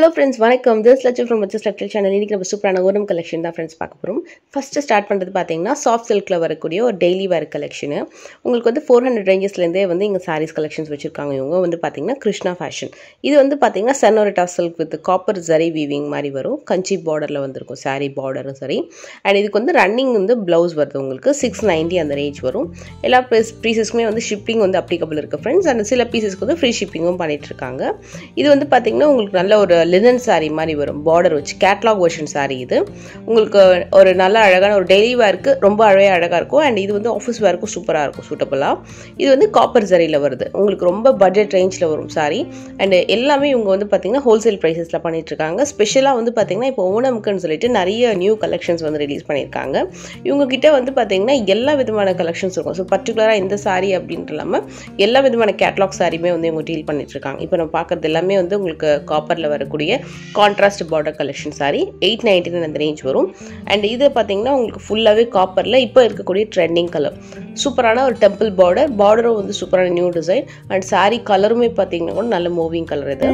hello friends வணக்கம் this லட்சம் from வச்சஸ் லக்டல் சேனல் இன்றைக்கி நம்ம சூப்பரான ஓரம் கலெக்ஷன் தான் ஃப்ரெண்ட்ஸ் பார்க்க போகிறோம் ஃபஸ்ட்டு ஸ்டார்ட் பண்ணுறது பார்த்தீங்கன்னா சாஃப்ட் சில்கில் வரக்கூடிய ஒரு டெய்லி வேர் கலெக்ஷனு உங்களுக்கு வந்து ஃபோர் ஹண்ட்ரட் ரேஞ்சஸ்லேருந்தே வந்து இங்கே சாரீஸ் கலெக்ஷன்ஸ் வச்சுருக்காங்க இவங்க வந்து பார்த்தீங்கன்னா கிருஷ்ணா ஃபேஷன் இது வந்து பார்த்தீங்கன்னா senorita silk with copper zari weaving மாதிரி வரும் கஞ்சி பார்டரில் வந்திருக்கும் சாரீ பார்டரும் சரி அண்ட் இதுக்கு வந்து ரன்னிங் வந்து ப்ளவுஸ் வருது உங்களுக்கு சிக்ஸ் நைன்ட்டி அந்த ரேஞ்ச் வரும் எல்லா ப்ரைஸ் பீசஸ்க்குமே வந்து ஷிப்பிங் வந்து அப்ளிகபிள் இருக்குது ஃப்ரெண்ட்ஸ் அண்ட் சில பீசஸ்க்கு வந்து ஃப்ரீ ஷிப்பிங்கும் பண்ணிட்டு இருக்காங்க இது வந்து பார்த்தீங்கன்னா உங்களுக்கு நல்ல ஒரு லினன் saree மாதிரி வரும் பார்டர் வச்சு கேட்லாக் வெர்ஷன் saree இது உங்களுக்கு ஒரு நல்ல அழகான ஒரு டெய்லி வேருக்கு ரொம்ப அழகாக அழகாக இருக்கும் அண்ட் இது வந்து ஆஃபீஸ் வேருக்கும் சூப்பராக இருக்கும் சூட்டபுளாக இது வந்து காப்பர் சரியில் வருது உங்களுக்கு ரொம்ப பட்ஜெட் ரேஞ்சில் வரும் saree அண்ட் எல்லாமே இவங்க வந்து பார்த்தீங்கன்னா ஹோல்சேல் ப்ரைஸஸில் பண்ணிட்டு இருக்காங்க ஸ்பெஷலாக வந்து பார்த்தீங்கன்னா இப்போ ஓணமுக்குன்னு சொல்லிட்டு நிறைய நியூ கலெக்ஷன்ஸ் வந்து ரிலீஸ் பண்ணியிருக்காங்க இவங்க கிட்ட வந்து பார்த்தீங்கன்னா எல்லா விதமான கலெக்ஷன்ஸ் இருக்கும் ஸோ பர்டிகுலராக இந்த saree அப்படின்ட்டு இல்லாமல் எல்லா விதமான கேட்லாக் சாரியுமே வந்து இவங்க டீல் பண்ணிட்டு இருக்காங்க இப்போ நம்ம பார்க்கறது எல்லாமே வந்து உங்களுக்கு காப்பரில் வரக்கூடிய contrast border collection sari eight ninety nine அந்த ரேஞ்ச் வரும் அண்ட் இது பார்த்தீங்கன்னா உங்களுக்கு ஃபுல்லாகவே காப்பரில் இப்போ இருக்கக்கூடிய ட்ரெண்டிங் கலர் சூப்பரான ஒரு டெம்பிள் பார்டர் பார்டரும் வந்து சூப்பரான நியூ டிசைன் அண்ட் சாரி கலருமே பார்த்தீங்கன்னா கூட நல்ல மூவிங் கலர் இது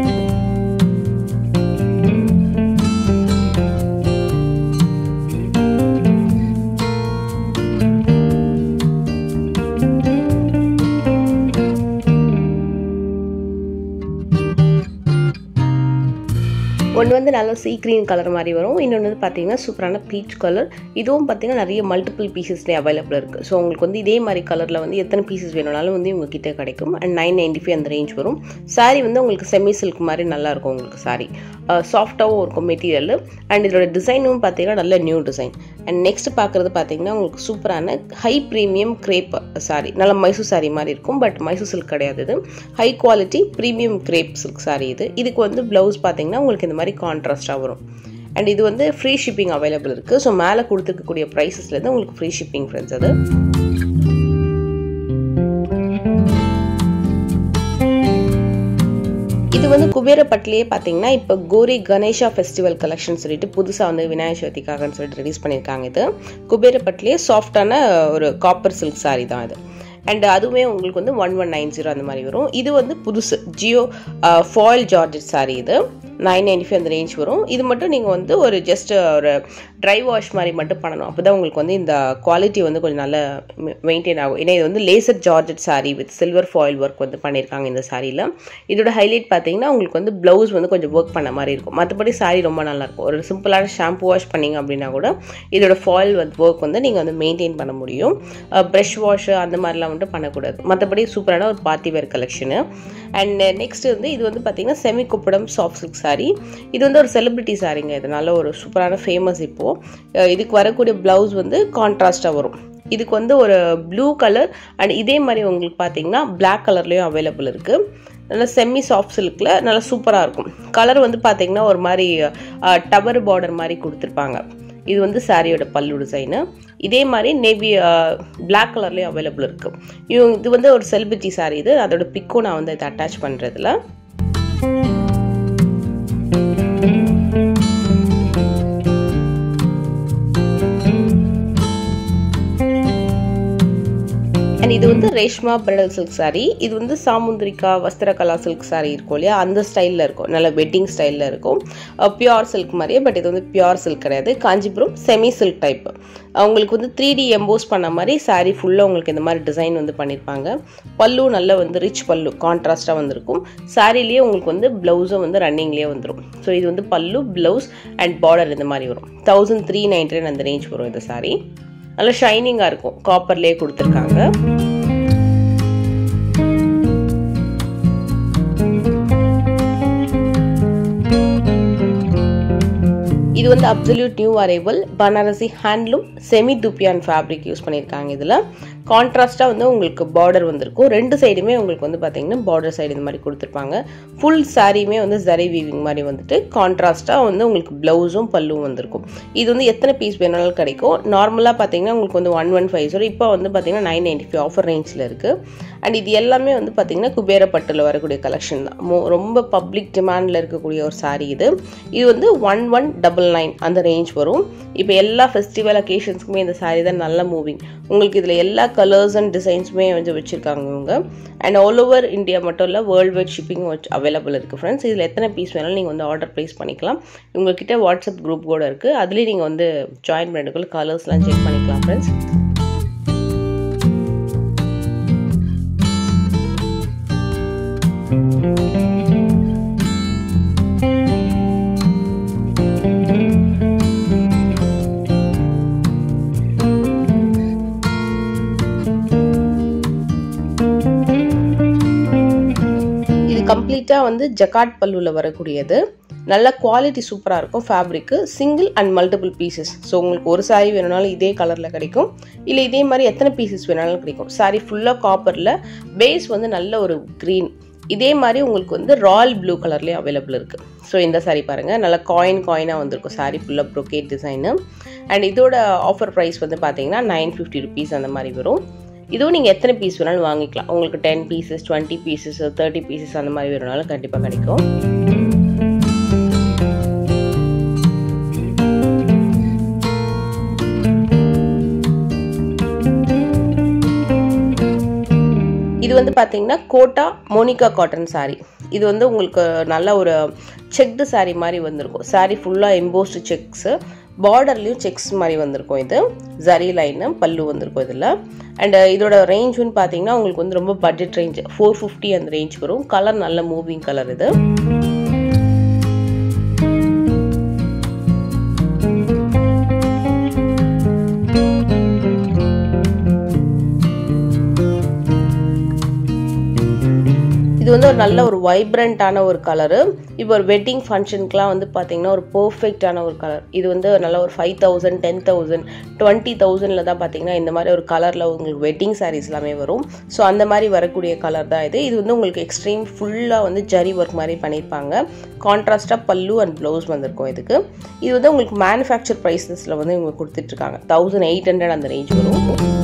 ஒன்று வந்து நல்ல சீ க்ரீன் கலர் மாதிரி வரும் இன்னொன்று வந்து பார்த்தீங்கன்னா சூப்பரான பீச் கலர் இதுவும் பார்த்தீங்கன்னா நிறைய மல்டிபிள் பீசஸ்லேயே அவைலபிள் இருக்குது ஸோ உங்களுக்கு வந்து இதே மாதிரி கலரில் வந்து எத்தனை பீசஸ் வேணும்னாலும் வந்து உங்ககிட்ட கிடைக்கும் அண்ட் நைன் நைன்டி ஃபைவ் அந்த ரேஞ்ச் வரும் சாரீ வந்து உங்களுக்கு செமி சில்க் மாதிரி நல்லா இருக்கும் உங்களுக்கு சாரீ சாஃப்டாகவும் இருக்கும் மெட்டீரியல் அண்ட் இதோட டிசைனும் பார்த்தீங்கன்னா நல்ல நியூ டிசைன் அண்ட் நெக்ஸ்ட் பார்க்குறது பார்த்தீங்கன்னா உங்களுக்கு சூப்பரான ஹை ப்ரீமியம் கிரேப் சாரி நல்ல மைசூர் சாரி மாதிரி இருக்கும் பட் மைசூர் சில்க் கிடையாது இது high quality premium crepe silk sari இது இதுக்கு வந்து ப்ளவுஸ் பார்த்தீங்கன்னா உங்களுக்கு இந்த மாதிரி கான்ட்ராஸ்டாக வரும் அண்ட் இது வந்து ஃப்ரீ ஷிப்பிங் அவைலபிள் இருக்குது ஸோ மேலே கொடுத்துருக்கக்கூடிய ப்ரைஸஸ்லேருந்து உங்களுக்கு ஃப்ரீ ஷிப்பிங் ஃப்ரெண்ட்ஸ் அது இது வந்து குபேரப்பட்டிலேயே பார்த்தீங்கன்னா இப்போ கோரி கணேஷா ஃபெஸ்டிவல் கலெக்ஷன் சொல்லிட்டு புதுசாக வந்து விநாயகர் சதுர்த்திக்காகன்னு சொல்லிட்டு ரிலீஸ் பண்ணியிருக்காங்க இது குபேரப்பட்டிலேயே சாஃப்டான ஒரு காப்பர் சில்க் சாரி தான் இது அண்ட் அதுவுமே உங்களுக்கு வந்து ஒன் ஒன் நைன் ஜீரோ அந்த மாதிரி வரும் இது வந்து புதுசு ஜியோ ஃபாயில் ஜார்ஜெட் சாரி இது நைன் நைன்டி ஃபைவ் அந்த ரேஞ்ச் வரும் இது மட்டும் நீங்கள் வந்து ஒரு ஜஸ்ட் ஒரு ட்ரை வாஷ் மாதிரி மட்டும் பண்ணணும் அப்போ தான் உங்களுக்கு வந்து இந்த குவாலிட்டி வந்து கொஞ்சம் நல்லா மெயின்டைன் ஆகும் ஏன்னா இது வந்து laser georgette sari with silver foil work வந்து பண்ணியிருக்காங்க இந்த சாரியில் இதோட ஹைலைட் பார்த்தீங்கன்னா உங்களுக்கு வந்து ப்ளவுஸ் வந்து கொஞ்சம் ஒர்க் பண்ண மாதிரி இருக்கும் மற்றபடி சாரி ரொம்ப நல்லாயிருக்கும் ஒரு சிம்பிளான ஷாம்பு வாஷ் பண்ணிங்க அப்படின்னா கூட இதோட ஃபாயில் வந்து ஒர்க் வந்து நீங்கள் வந்து மெயின்டைன் பண்ண முடியும் ப்ரஷ் வாஷ் அந்த மாதிரிலாம் வந்துட்டு பண்ணக்கூடாது மற்றபடி சூப்பரான ஒரு party wear collection and next வந்து இது வந்து பார்த்தீங்கன்னா semi Kuppadam soft silk sari இது வந்து ஒரு செலிபிரிட்டி சாரிங்க இது நல்ல ஒரு சூப்பரான ஃபேமஸ் இப்போது இதுக்கு வரக்கூடிய ப்ளவுஸ் வந்து கான்ட்ராஸ்டாக வரும் இதுக்கு வந்து ஒரு ப்ளூ கலர் அண்ட் இதே மாதிரி உங்களுக்கு பார்த்தீங்கன்னா பிளாக் கலர்லேயும் அவைலபிள் இருக்குது நல்லா செம்மி சாஃப்ட் சில்கில் நல்லா சூப்பராக இருக்கும் கலர் வந்து பார்த்தீங்கன்னா ஒரு மாதிரி டவர் பார்டர் மாதிரி கொடுத்துருப்பாங்க இது வந்து சாரியோட பல்லு டிசைனு இதே மாதிரி நேவி பிளாக் கலர்லேயும் அவைலபிள் இருக்குது இவங்க இது வந்து ஒரு செலிபிரிட்டி சாரி இது அதோட பிக்கும் நான் வந்து இதை அட்டாச் பண்ணுறதுல அண்ட் இது வந்து ரேஷ்மா பிரைடல் சில்க் சாரி இது வந்து சாமுந்திரிகா வஸ்திரகலா சில்க் சாரி இருக்கும் இல்லையா அந்த ஸ்டைலில் இருக்கும் நல்ல வெட்டிங் ஸ்டைலில் இருக்கும் பியூர் சில்க் மாதிரியே பட் இது வந்து பியூர் சில்க் கிடையாது காஞ்சிபுரம் செமி சில்க் டைப் அவங்களுக்கு வந்து த்ரீ டி எம்போஸ் பண்ண மாதிரி சாரீ ஃபுல்லாக உங்களுக்கு இந்த மாதிரி டிசைன் வந்து பண்ணியிருப்பாங்க பல்லு நல்ல வந்து ரிச் பல்லு கான்ட்ராஸ்டாக வந்திருக்கும் சாரிலேயே உங்களுக்கு வந்து ப்ளவுஸும் வந்து ரன்னிங்லேயே வந்துடும் ஸோ இது வந்து பல்லு ப்ளவுஸ் அண்ட் பார்டர் இந்த மாதிரி வரும் தௌசண்ட் த்ரீ நைன்டி நைன் அந்த ரேஞ்ச் வரும் இந்த சாரீ நல்லா ஷைனிங்காக இருக்கும் காப்பர்லேயே கொடுத்துருக்காங்க இது வந்து absolute new arrival Banarasi handloom semi dupion fabric use பண்ணியிருக்காங்க இதில் கான்ட்ராஸ்ட்டாக வந்து உங்களுக்கு பார்டர் வந்திருக்கும் ரெண்டு சைடுமே உங்களுக்கு வந்து பார்த்தீங்கன்னா பார்டர் சைடு இந்த மாதிரி கொடுத்துருப்பாங்க ஃபுல் சாரியுமே வந்து ஜரி வீவிங் மாதிரி வந்துட்டு கான்ட்ராஸ்ட்டாக வந்து உங்களுக்கு ப்ளவுஸும் பல்லும் வந்திருக்கும் இது வந்து எத்தனை பீஸ் வேணாலும் கிடைக்கும் நார்மலாக பார்த்தீங்கன்னா உங்களுக்கு வந்து ஒன் ஒன் ஃபைவ் ஸோ இப்போ வந்து பார்த்தீங்கன்னா நைன் நைன்டி ஃபைவ் ஆஃபர் ரேஞ்சில் இருக்குது அண்ட் இது எல்லாமே வந்து பார்த்தீங்கன்னா குபேரப்பட்டில் வரக்கூடிய கலெக்ஷன் தான் மோ ரொம்ப பப்ளிக் டிமாண்டில் இருக்கக்கூடிய ஒரு சாரீ இது இது வந்து ஒன் ஒன் டபுள் நைன் அந்த ரேஞ்ச் வரும் இப்போ எல்லா ஃபெஸ்டிவல் அக்கேஷன்ஸ்க்குமே இந்த சாரீ தான் நல்ல மூவிங் உங்களுக்கு இதில் எல்லா கலர்ஸ் அண்ட் டிசைன்ஸுமே வந்து வச்சுருக்காங்க இவங்க அண்ட் ஆல் ஓவர் இந்தியா மட்டும் இல்லை வேர்ல்டு வைட் ஷிப்பிங் அவைலபிள் இருக்குது ஃப்ரெண்ட்ஸ் இதில் எத்தனை பீஸ் வேணாலும் நீங்கள் வந்து ஆர்டர் ப்ளேஸ் பண்ணிக்கலாம் உங்கள்கிட்ட வாட்ஸ்அப் குரூப் கூட இருக்குது அதுலேயும் நீங்கள் வந்து ஜாயின் பண்ணிட்டுக்குள்ள கலர்ஸ்லாம் செக் பண்ணிக்கலாம் ஃப்ரெண்ட்ஸ் இது கம்ப்ளீட்டாக வந்து ஜக்காட் பல்லுவில் வரக்கூடியது நல்ல குவாலிட்டி சூப்பராக இருக்கும் fabric single and multiple pieces so உங்களுக்கு ஒரு சாரி வேணும்னாலும் இதே கலரில் கிடைக்கும் இல்லை இதே மாதிரி எத்தனை பீசஸ் வேணாலும் கிடைக்கும் சாரி ஃபுல்லாக காப்பரில் பேஸ் வந்து நல்ல ஒரு க்ரீன் இதே மாதிரி உங்களுக்கு வந்து ராயல் ப்ளூ கலர்லேயும் அவைலபிள் இருக்குது ஸோ இந்த சாரி பாருங்கள் நல்லா காயின் காயினாக வந்திருக்கும் சாரி ஃபுல்லாக ப்ரொகேட் டிசைனு அண்ட் இதோட ஆஃபர் ப்ரைஸ் வந்து பார்த்தீங்கன்னா நைன் ஃபிஃப்டி ருபீஸ் அந்த மாதிரி வரும் இதுவும் நீங்கள் எத்தனை பீஸ் வேணாலும் வாங்கிக்கலாம் உங்களுக்கு ten pieces twenty pieces thirty pieces அந்த மாதிரி வேணுனாலும் கண்டிப்பாக கிடைக்கும் இது வந்து பார்த்தீங்கன்னா கோட்டா மோனிகா காட்டன் சாரீ இது வந்து உங்களுக்கு நல்ல ஒரு செக்டு சாரீ மாதிரி வந்திருக்கும் சாரீ ஃபுல்லாக எம்போஸ்டு செக்ஸு பார்டர்லேயும் செக்ஸ் மாதிரி வந்திருக்கும் இது ஜரி லைனு பல்லு வந்திருக்கும் இதில் அண்ட் இதோட ரேஞ்சுன்னு பார்த்தீங்கன்னா உங்களுக்கு வந்து ரொம்ப பட்ஜெட் ரேஞ்ச் ஃபோர் ஃபிஃப்டி அந்த ரேஞ்ச் வரும் கலர் நல்ல மூவிங் கலர் இது இது வந்து ஒரு நல்ல ஒரு வைப்ரண்ட்டான ஒரு கலரு இப்போ ஒரு வெட்டிங் ஃபங்க்ஷனுக்குலாம் வந்து பார்த்தீங்கன்னா ஒரு பர்ஃபெக்டான ஒரு கலர் இது வந்து நல்ல ஒரு five thousand ten thousand twenty தௌசண்டில் தான் பார்த்தீங்கன்னா இந்த மாதிரி ஒரு கலரில் உங்களுக்கு வெட்டிங் சாரீஸ் எல்லாமே வரும் ஸோ அந்த மாதிரி வரக்கூடிய கலர் தான் இது இது வந்து உங்களுக்கு எக்ஸ்ட்ரீம் ஃபுல்லாக வந்து ஜரி ஒர்க் மாதிரி பண்ணியிருப்பாங்க கான்ட்ராஸ்டாக பல்லு அண்ட் ப்ளவுஸ் வந்திருக்கும் இதுக்கு இது வந்து உங்களுக்கு மேனுஃபேக்சர் ப்ரைஸஸில் வந்து இவங்க கொடுத்துட்ருக்காங்க தௌசண்ட் எயிட் ஹண்ட்ரட் அந்த ரேஞ்ச் வரும்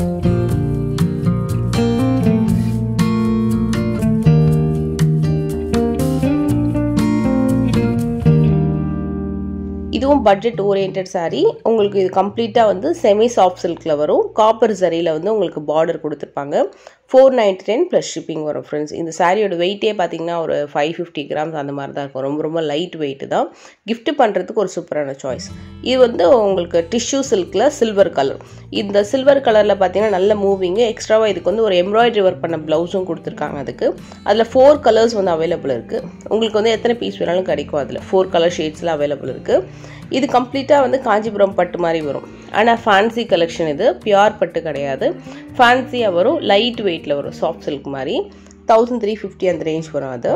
இதுவும் பட்ஜெட் ஓரியன்ட் சாரீ உங்களுக்கு இது கம்ப்ளீட்டாக வந்து செமி சாஃப்ட் சில்கில் வரும் காப்பர் சரியில் வந்து உங்களுக்கு பார்டர் கொடுத்துருப்பாங்க four ninety nine plus shipping வரும் ஃப்ரெண்ட்ஸ் இந்த சாரியோட வெயிட்டே பார்த்தீங்கன்னா ஒரு ஃபைவ் ஃபிஃப்டி கிராம்ஸ் அந்த மாதிரி தான் இருக்கும் ரொம்ப ரொம்ப லைட் வெயிட் தான் கிஃப்ட் பண்ணுறதுக்கு ஒரு சூப்பரான சாய்ஸ் இது வந்து உங்களுக்கு டிஷ்யூ சில்கில் சில்வர் கலர் இந்த சில்வர் கலரில் பார்த்தீங்கன்னா நல்ல மூவிங்கு எக்ஸ்ட்ராவாக இதுக்கு வந்து ஒரு எம்ப்ராய்டரி ஒர்க் பண்ண ப்ளவுஸும் கொடுத்துருக்காங்க அதுக்கு அதில் ஃபோர் கலர்ஸ் வந்து அவைலபிள் இருக்குது உங்களுக்கு வந்து எத்தனை பீஸ் வேணாலும் கிடைக்கும் அதில் ஃபோர் கலர் ஷேட்ஸில் அவைலபிள் இருக்குது இது கம்ப்ளீட்டாக வந்து காஞ்சிபுரம் பட்டு மாதிரி வரும் ஆனால் ஃபேன்சி கலெக்ஷன் இது பியூர் பட்டு கிடையாது ஃபேன்சியாக வரும் லைட் வெயிட்டில் வரும் சாஃப்ட் சில்க் மாதிரி தௌசண்ட் த்ரீ ஃபிஃப்டி அந்த ரேஞ்ச் வரும் அது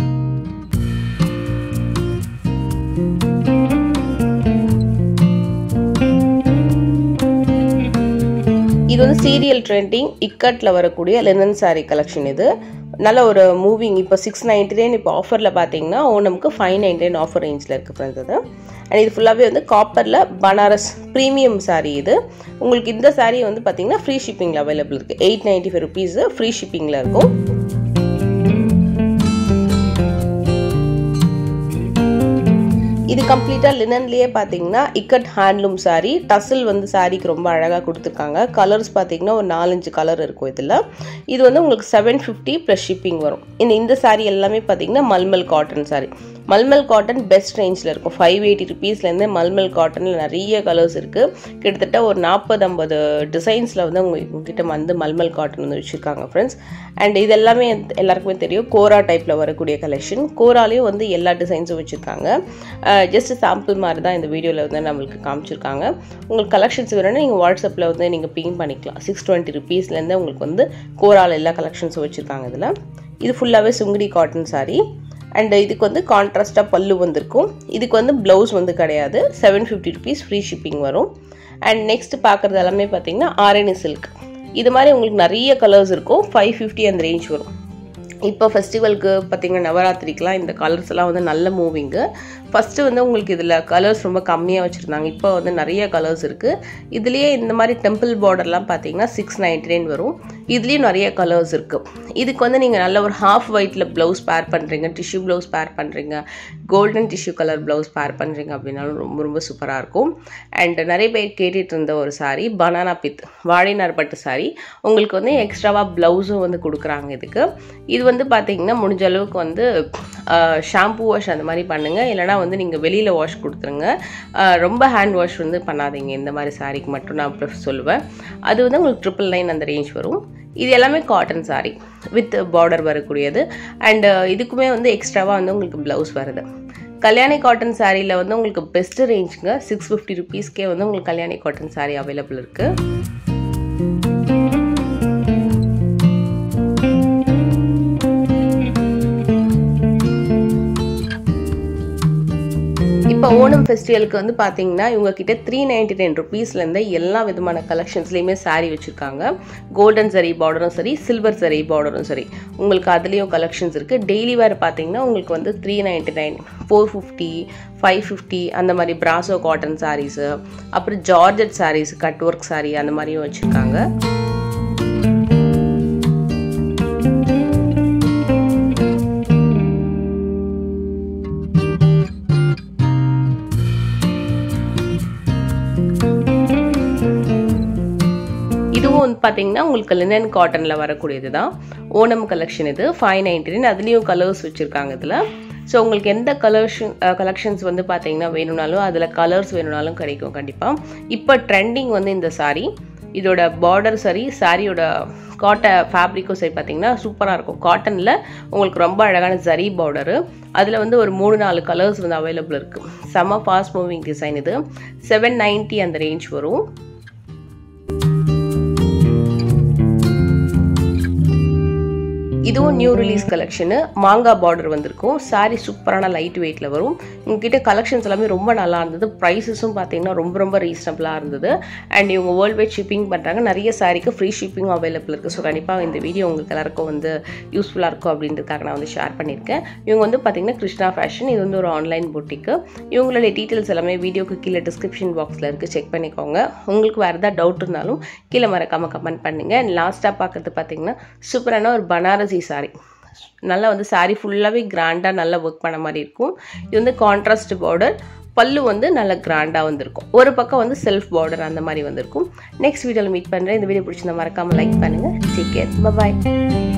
இது வந்து சீரியல் ட்ரெண்டிங் இக்கட்டில் வரக்கூடிய லெனன் சாரீ கலெக்ஷன் இது நல்ல ஒரு மூவிங் இப்போ சிக்ஸ் நைன்டி நைன் இப்போ ஆஃபரில் பார்த்தீங்கன்னா ஓனமுக்கு ஃபைவ் நைன்டி நைன் ஆஃபர் ரேஞ்சில் இருக்குது ஃப்ரெண்ட்ஸ் அது அண்ட் இது ஃபுல்லாகவே வந்து காப்பரில் பனாரஸ் ப்ரீமியம் சாரீ இது உங்களுக்கு இந்த சாரீ வந்து பார்த்தீங்கன்னா ஃப்ரீ ஷிப்பிங்கில் அவைலபிள் இருக்குது eight ninety five rupees free ஷிப்பிங்கில் இருக்கும் இது கம்ப்ளீட்டாக லினன்லேயே பார்த்தீங்கன்னா இக்கட் ஹேண்ட்லூம் சாரீ டசில் வந்து சாரீக்கு ரொம்ப அழகாக கொடுத்துருக்காங்க கலர்ஸ் பார்த்தீங்கன்னா ஒரு நாலஞ்சு கலர் இருக்கும் இதில் இது வந்து உங்களுக்கு செவன் ஃபிஃப்டி ப்ளஸ் ஷிப்பிங் வரும் இந்த இந்த சாரீ எல்லாமே பார்த்தீங்கன்னா mulmul cotton sari mulmul cotton best ரேஞ்சில் இருக்கும் ஃபைவ் எயிட்டி ருபீஸ்லேருந்து மல்மல் காட்டனில் நிறைய கலர்ஸ் இருக்குது கிட்டத்தட்ட ஒரு நாற்பது ஐம்பது டிசைன்ஸில் வந்து உங்க உங்ககிட்ட வந்து மல்மல் காட்டன் வந்து வச்சுருக்காங்க ஃப்ரெண்ட்ஸ் அண்ட் இது எல்லாமே எல்லாருக்குமே தெரியும் கோரா டைப்பில் வரக்கூடிய கலெக்ஷன் கோராலையும் வந்து எல்லா டிசைன்ஸும் வச்சுருக்காங்க ஜஸ்ட் சாம்பிள் மாதிரி தான் இந்த வீடியோவில் வந்து நம்மளுக்கு காமிச்சிருக்காங்க உங்களுக்கு கலெக்ஷன்ஸ் வேணும்னா நீங்கள் வாட்ஸ்அப்பில் வந்து நீங்கள் பிங் பண்ணிக்கலாம் சிக்ஸ் டுவெண்ட்டி ருபீஸ்லேருந்து உங்களுக்கு வந்து கோரால் எல்லா கலெக்ஷன்ஸும் வச்சுருக்காங்க இதில் இது ஃபுல்லாகவே சுங்குடி காட்டன் சாரீ அண்ட் இதுக்கு வந்து கான்ட்ராஸ்டாக பல்லு வந்திருக்கும் இதுக்கு வந்து ப்ளவுஸ் வந்து கிடையாது seven fifty rupees free shipping வரும் அண்ட் நெக்ஸ்ட் பார்க்குறது எல்லாமே பார்த்தீங்கன்னா ஆரணி சில்க் இது மாதிரி உங்களுக்கு நிறைய கலர்ஸ் இருக்கும் ஃபைவ் ஃபிஃப்டி அந்த ரேஞ்ச் வரும் இப்போ ஃபெஸ்டிவலுக்கு பார்த்தீங்கன்னா நவராத்திரிக்கெலாம் இந்த கலர்ஸ் எல்லாம் வந்து நல்ல மூவிங்கு ஃபஸ்ட்டு வந்து உங்களுக்கு இதில் கலர்ஸ் ரொம்ப கம்மியாக வச்சுருந்தாங்க இப்போ வந்து நிறைய கலர்ஸ் இருக்குது இதுலேயே இந்த மாதிரி டெம்பிள் பார்டர்லாம் பார்த்தீங்கன்னா சிக்ஸ் நைன்டி நைன் வரும் இதுலேயும் நிறைய கலர்ஸ் இருக்குது இதுக்கு வந்து நீங்கள் நல்ல ஒரு ஹாஃப் ஒயிட்டில் ப்ளவுஸ் பேர் பண்ணுறீங்க டிஷ்யூ ப்ளவுஸ் பேர் பண்ணுறீங்க கோல்டன் டிஷ்யூ கலர் ப்ளவுஸ் பேர் பண்ணுறீங்க அப்படின்னாலும் ரொம்ப ரொம்ப சூப்பராக இருக்கும் அண்ட் நிறைய பேர் கேட்டுட்டு இருந்த ஒரு சாரீ பனானா பித் வாழைநார் பட்டு சாரீ உங்களுக்கு வந்து எக்ஸ்ட்ராவாக ப்ளவுஸும் வந்து கொடுக்குறாங்க இதுக்கு இது வந்து பார்த்தீங்கன்னா முடிஞ்ச அளவுக்கு வந்து ஷாம்பு வாஷ் அந்த மாதிரி பண்ணுங்கள் இல்லைனா வந்து நீங்கள் வெளியில் வாஷ் கொடுத்துருங்க ரொம்ப ஹேண்ட் வாஷ் வந்து பண்ணாதீங்க இந்த மாதிரி சாரீக்கு மட்டும் நான் ப்ரிஃப் சொல்லுவேன் அது வந்து உங்களுக்கு ட்ரிபிள் நைன் அந்த ரேஞ்ச் வரும் இது எல்லாமே காட்டன் சாரீ வித் பார்டர் வரக்கூடியது அண்ட் இதுக்குமே வந்து எக்ஸ்ட்ராவாக வந்து உங்களுக்கு ப்ளவுஸ் வருது கல்யாணி காட்டன் சாரியில் வந்து உங்களுக்கு பெஸ்ட் ரேஞ்சுங்க சிக்ஸ் ஃபிஃப்டி ருபீஸ்க்கே வந்து உங்களுக்கு கல்யாணி காட்டன் சாரீ அவைலபிள் இருக்குது இப்போ ஓணம் ஃபெஸ்டிவலுக்கு வந்து பார்த்தீங்கன்னா இவங்க கிட்ட த்ரீ நைன்டி நைன் ருபீஸ்லேருந்து எல்லா விதமான கலெக்ஷன்ஸ்லையுமே சாரீ வச்சுருக்காங்க கோல்டன் சரி பார்டரும் சரி சில்வர் சரி பார்டரும் சரி உங்களுக்கு அதுலேயும் கலெக்ஷன்ஸ் இருக்குது டெய்லி வேர் பார்த்தீங்கன்னா உங்களுக்கு வந்து three ninety nine four fifty five fifty அந்த மாதிரி பிராசோ காட்டன் சாரீஸு அப்புறம் georgette saris cut work sari அந்த மாதிரியும் வச்சுருக்காங்க இதுவும் வந்து பார்த்தீங்கன்னா உங்களுக்கு லினன் காட்டனில் வரக்கூடியது தான் ஓணம் கலெக்ஷன் இது ஃபைவ் நைன்டி நைன் அதுலேயும் கலர்ஸ் வச்சுருக்காங்க இதில் ஸோ உங்களுக்கு எந்த கலர்ஷன் கலெக்ஷன்ஸ் வந்து பார்த்தீங்கன்னா வேணும்னாலும் அதில் கலர்ஸ் வேணும்னாலும் கிடைக்கும் கண்டிப்பாக இப்போ ட்ரெண்டிங் வந்து இந்த சாரீ இதோட பார்டர் சரி சாரியோட காட்ட ஃபேப்ரிக்கும் சரி பார்த்தீங்கன்னா சூப்பராக இருக்கும் காட்டனில் உங்களுக்கு ரொம்ப அழகான ஜரி பார்டரு அதில் வந்து ஒரு மூணு நாலு கலர்ஸ் வந்து அவைலபிள் இருக்குது செம்ம ஃபாஸ்ட் மூவிங் டிசைன் இது செவன் நைன்ட்டி அந்த ரேஞ்ச் வரும் இதுவும் நியூ ரிலீஸ் கலெக்ஷனு மாங்கா பார்டர் வந்திருக்கும் சாரி சூப்பரான லைட் வெயிட்டில் வரும் உங்ககிட்ட கலெக்ஷன்ஸ் எல்லாமே ரொம்ப நல்லா இருந்தது ப்ரைஸஸும் பார்த்தீங்கன்னா ரொம்ப ரொம்ப ரீசனபிளாக இருந்தது அண்ட் இவங்க வேர்ல்ட் வைட் ஷிப்பிங் பண்ணுறாங்க நிறைய சாரிக்கு ஃப்ரீ ஷிப்பிங் அவைலபிள் இருக்குது ஸோ கண்டிப்பாக இந்த வீடியோ உங்களுக்கு எல்லாருக்கும் வந்து யூஸ்ஃபுல்லாக இருக்கும் அப்படின்றதுக்காக நான் வந்து ஷேர் பண்ணியிருக்கேன் இவங்க வந்து பார்த்தீங்கன்னா கிருஷ்ணா ஃபேஷன் இது வந்து ஒரு ஆன்லைன் பொட்டிக்கு இவங்களுடைய டீட்டெயில்ஸ் எல்லாமே வீடியோக்கு கீழே டிஸ்கிரிப்ஷன் பாக்ஸில் இருக்குது செக் பண்ணிக்கோங்க உங்களுக்கு வேறு ஏதாவது டவுட் இருந்தாலும் கீழே மறக்காமல் கமெண்ட் பண்ணுங்கள் அண்ட் லாஸ்ட்டாக பார்க்கறது பார்த்தீங்கன்னா சூப்பரான ஒரு பனாரசி சாரி நல்லா வந்து சாரி ஃபுல்லாகவே கிராண்டாக நல்லா ஒர்க் பண்ண மாதிரி இருக்கும் இது வந்து கான்ட்ராஸ்ட் பார்டர் பல்லு வந்து நல்ல கிராண்டாக வந்திருக்கும் ஒரு பக்கம் வந்து செல்ஃப் பார்டர் அந்த மாதிரி வந்திருக்கும் நெக்ஸ்ட் வீடியோவில் மீட் பண்ணுறேன் இந்த வீடியோ பிடிச்சிருந்தா மறக்காமல் லைக் பண்ணுங்கள் டேக் கேர் பாய்